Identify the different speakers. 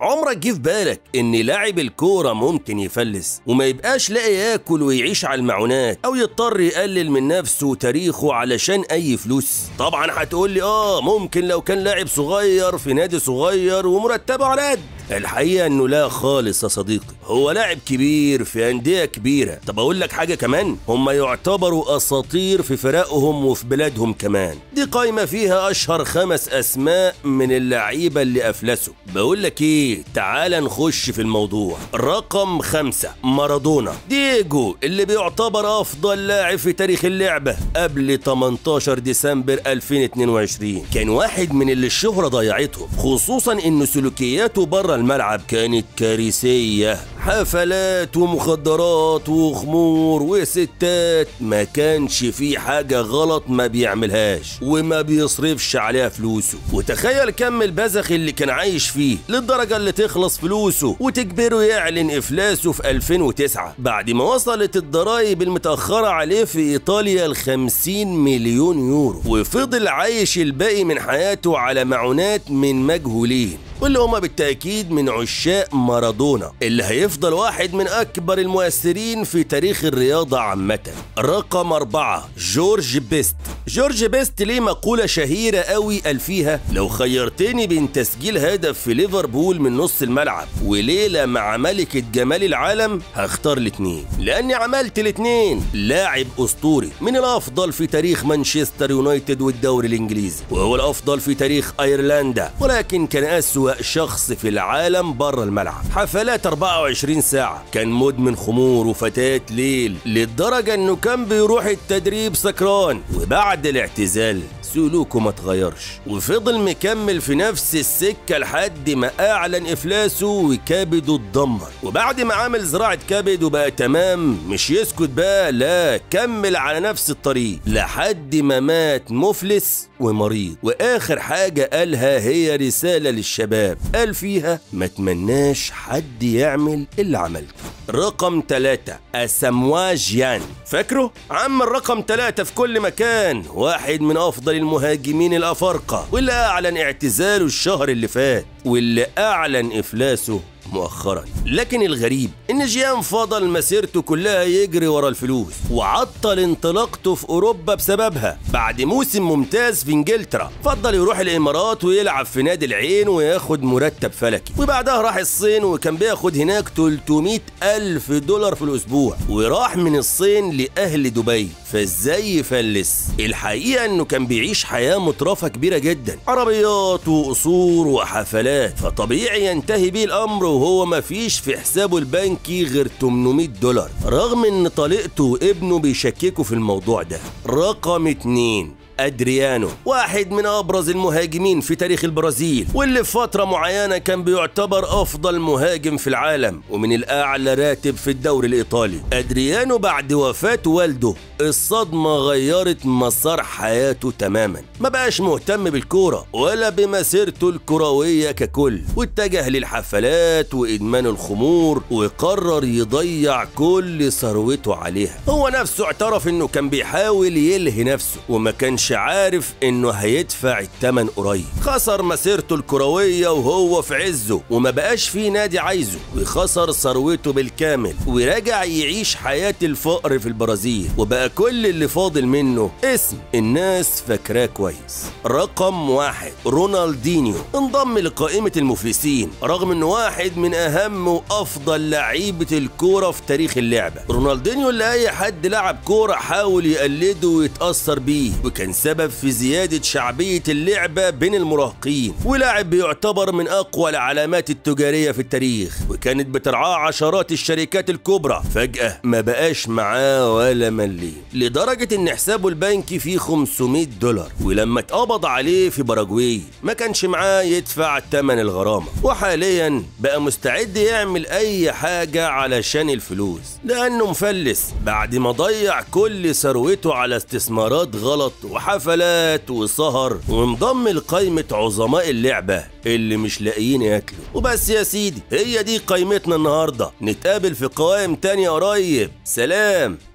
Speaker 1: عمرك جه في بالك ان لاعب الكوره ممكن يفلس وما يبقاش لاقي ياكل ويعيش على المعونات او يضطر يقلل من نفسه وتاريخه علشان اي فلوس طبعا هتقول لي اه ممكن لو كان لاعب صغير في نادي صغير ومرتبه على قد الحقيقة انه لا خالص يا صديقي هو لاعب كبير في أندية كبيرة طب أقول لك حاجة كمان هم يعتبروا أساطير في فرقهم وفي بلادهم كمان دي قايمة فيها أشهر خمس أسماء من اللعيبة اللي أفلسوا بقول لك إيه تعال نخش في الموضوع رقم خمسة مارادونا دييجو اللي بيعتبر أفضل لاعب في تاريخ اللعبة قبل 18 ديسمبر 2022 كان واحد من اللي الشهرة ضيعتهم خصوصا إن سلوكياته بره الملعب كانت كارثية حفلات ومخدرات وخمور وستات ما كانش في حاجة غلط ما بيعملهاش وما بيصرفش عليها فلوسه وتخيل كم البذخ اللي كان عايش فيه للدرجة اللي تخلص فلوسه وتجبره يعلن إفلاسه في 2009 بعد ما وصلت الضرايب المتأخرة عليه في إيطاليا ل 50 مليون يورو وفضل عايش الباقي من حياته على معونات من مجهولين واللي هما بالتأكيد من عشاق مارادونا اللي هيفضل واحد من أكبر المؤثرين في تاريخ الرياضة عامة رقم أربعة جورج بيست جورج بيست ليه مقولة شهيرة قوي قال فيها لو خيرتني بين تسجيل هدف في ليفربول من نص الملعب وليلة مع ملكة جمال العالم هختار الاتنين لأني عملت الاتنين لاعب أسطوري من الأفضل في تاريخ مانشستر يونايتد والدوري الإنجليزي وهو الأفضل في تاريخ أيرلندا ولكن كان أسوأ شخص في العالم بره الملعب حفلات 24 ساعة كان مدمن خمور وفتاة ليل للدرجة انه كان بيروح التدريب سكران وبعد الاعتزال سلوكه ما اتغيرش وفضل مكمل في نفس السكة لحد ما أعلن إفلاسه وكبده اتدمر وبعد ما عمل زراعة كبد وبقى تمام مش يسكت بقى لا كمل على نفس الطريق لحد ما مات مفلس ومريض وآخر حاجة قالها هي رسالة للشباب قال فيها ما تمناش حد يعمل اللي عملته رقم ثلاثة أساموا جيان فاكره؟ عم الرقم ثلاثة في كل مكان واحد من أفضل المهاجمين الأفارقة واللي أعلن اعتزاله الشهر اللي فات واللي أعلن إفلاسه مؤخرا لكن الغريب ان جيان فضل مسيرته كلها يجري ورا الفلوس وعطل انطلاقته في اوروبا بسببها بعد موسم ممتاز في انجلترا فضل يروح الامارات ويلعب في نادي العين وياخد مرتب فلكي وبعدها راح الصين وكان بياخد هناك 300 الف دولار في الاسبوع وراح من الصين لاهل دبي فازاي يفلس الحقيقه انه كان بيعيش حياه مترفه كبيره جدا عربيات وقصور وحفلات فطبيعي ينتهي بيه الامر وهو ما فيش في حسابه البنكي غير 800 دولار رغم ان طليقته وابنه بيشككوا في الموضوع ده رقم اتنين ادريانو واحد من ابرز المهاجمين في تاريخ البرازيل واللي في فتره معينه كان بيعتبر افضل مهاجم في العالم ومن الاعلى راتب في الدوري الايطالي ادريانو بعد وفاه والده الصدمه غيرت مسار حياته تماما ما بقاش مهتم بالكوره ولا بمسيرته الكرويه ككل واتجه للحفلات وادمان الخمور وقرر يضيع كل ثروته عليها هو نفسه اعترف انه كان بيحاول يلهي نفسه وما كانش كانش عارف انه هيدفع التمن قريب خسر مسيرته الكروية وهو في عزه وما بقاش في نادي عايزه وخسر ثروته بالكامل ورجع يعيش حياة الفقر في البرازيل وبقى كل اللي فاضل منه اسم الناس فاكراه كويس رقم واحد رونالدينيو انضم لقائمة المفلسين رغم انه واحد من اهم وافضل لعيبة الكورة في تاريخ اللعبة رونالدينيو اللي اي حد لعب كورة حاول يقلده ويتأثر بيه وكان سبب في زيادة شعبية اللعبة بين المراهقين ولاعب بيعتبر من أقوى العلامات التجارية في التاريخ وكانت بترعاه عشرات الشركات الكبرى فجأة ما بقاش معاه ولا مليم لدرجة إن حسابه البنكي فيه 500 دولار ولما اتقبض عليه في باراجواي ما كانش معاه يدفع تمن الغرامة وحاليا بقى مستعد يعمل أي حاجة علشان الفلوس لأنه مفلس بعد ما ضيع كل ثروته على استثمارات غلط وحفلات وسهر وانضم لقائمة عظماء اللعبة اللي مش لاقيين ياكلوا وبس يا سيدي هي دي قائمتنا النهاردة نتقابل في قوائم تانية قريب سلام